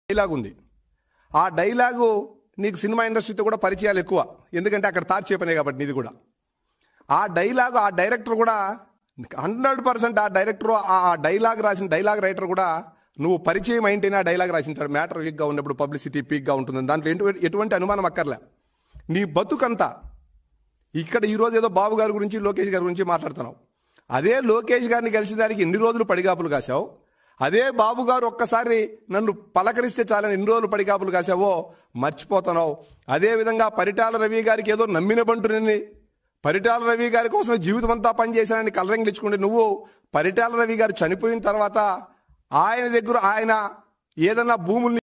dialogue ఉంది ఆ dialogue నీకు సినిమా ఇండస్ట్రీతో కూడా పరిచయాలు ఎక్కువ ఎందుకంటే అక్కడ తార్చే పనే కాబట్టి నీది కూడా ఆ డైలాగ్ ఆ డైరెక్టర్ కూడా హండ్రెడ్ పర్సెంట్ ఆ డైరెక్టర్ ఆ డైలాగ్ రాసిన డైలాగ్ రైటర్ కూడా నువ్వు పరిచయం అయింటేనే ఆ డైలాగ్ రాసింటాడు మ్యాటర్ వీక్గా ఉన్నప్పుడు పబ్లిసిటీ పీక్గా ఉంటుంది దాంట్లో ఎటువంటి ఎటువంటి అనుమానం అక్కర్లే నీ బతుకంతా ఇక్కడ ఈ రోజు ఏదో బాబు గారి గురించి లోకేష్ గారి గురించి మాట్లాడుతున్నావు అదే లోకేష్ గారిని కలిసిన దానికి ఎన్ని రోజులు పడిగాపులు కాసావు అదే బాబు గారు ఒక్కసారి నన్ను పలకరిస్తే చాలని ఎన్ని రోజులు పడిగాపులు కాసావో మర్చిపోతున్నావు అదే విధంగా పరిటాల రవి గారికి ఏదో నమ్మిన బంటుని పరిటాల రవి గారి కోసమే జీవితం అంతా పనిచేశానని కలరంగిలించుకుంటే నువ్వు పరిటాల రవి గారు చనిపోయిన తర్వాత ఆయన దగ్గర ఆయన ఏదన్నా భూముల్ని